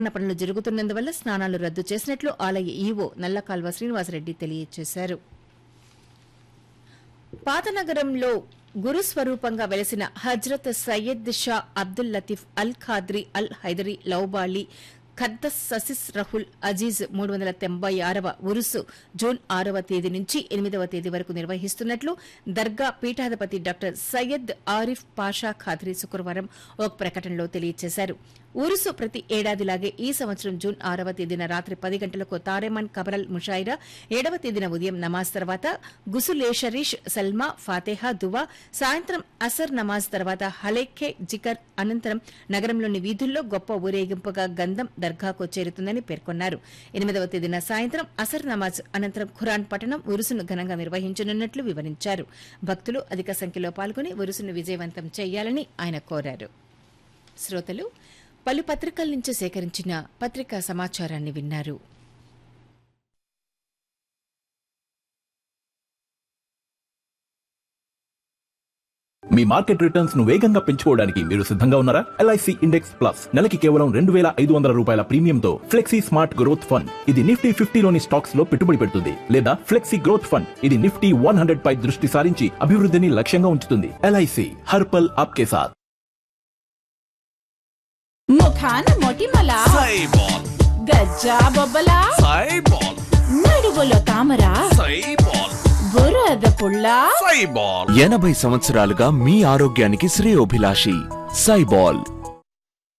పనులు జరుగుతున్నందువల్ల స్నానాలు రద్దు చేసినట్లు ఆలయ ఈవో నల్లకాల్వ శ్రీనివాసరెడ్డి తెలియజేశారు పాతనగరంలో గురుస్వరూపంగా వెలసిన హజ్రత్ సయ్యద్ షా అబ్దుల్ లతీఫ్ అల్ ఖాద్రి అల్ హైదరీ లౌబాలి ఖద్దస్ ససిస్ రహుల్ అజీజ్ మూడు వందల తొంభై ఆరవ ఉరుసు జూన్ ఆరవ తేదీ నుంచి ఎనిమిదవ తేదీ వరకు నిర్వహిస్తున్నట్లు దర్గా పీఠాధిపతి డాక్టర్ సయ్యద్ ఆరిఫ్ పాషా ఖాద్రి శుక్రవారం ఒక ప్రకటనలో తెలియజేశారు ఉరుసు ప్రతి ఏడాదిలాగే ఈ సంవత్సరం జూన్ ఆరవ తేదీన రాత్రి పది గంటలకు తారెమన్ కబరల్ ముషాయిరా ఏడవ తేదీన ఉదయం నమాజ్ తర్వాత గుసులే షరీష్ సల్మా ఫాతేహా దువా సాయంత్రం అసర్ నమాజ్ తర్వాత హలేఖే జికర్ అనంతరం నగరంలోని వీధుల్లో గొప్ప ఊరేగింపుగా గంధం దర్గాకు చేరుతుందని పేర్కొన్నారు ఎనిమిదవ తేదీన సాయంత్రం అసర్ నమాజ్ అనంతరం ఖురాన్ పఠనం ఉరుసును ఘనంగా నిర్వహించనున్నట్లు వివరించారు భక్తులు అధిక సంఖ్యలో పాల్గొని ఉరుసును విజయవంతం చేయాలని ఆయన కోరారు శ్రోతలు పలు పత్రికల నుంచి సేకరించిన పత్రికా సమాచారాన్ని విన్నారు మీ మార్కెట్ రిటర్న్స్ ను వేగంగా పెంచుకోవడానికి మీరు సిద్ధంగా ఉన్నారా ఎల్ఐసి ఇండెక్స్ ప్లస్ నెలకి కేవలం రెండు వేల ఐదు వందల రూపాయల ప్రీమియంతో ఫ్లెక్సీ స్మార్ట్ గ్రోత్ ఫండ్ ఇది నిఫ్టీ ఫిఫ్టీలోని స్టాక్స్ లో పెట్టుబడి పెడుతుంది లేదా ఫ్లెక్సీ గ్రోత్ ఫండ్ ఇది నిఫ్టీ వన్ హండ్రెడ్ పై దృష్టి సారించి అభివృద్ధిని లక్ష్యంగా ఉంచుతుంది ఎల్ఐసి హర్పల్ ఆప్కే సాథ్ ముఖాన మొటిమల సైబాల్ గజ్జా బొబ్బల సైబాల్ నడువులో తామర సైబాల్ బురద పుల్ల సైబాల్ ఎనభై సంవత్సరాలుగా మీ ఆరోగ్యానికి శ్రేయోభిలాషి సైబాల్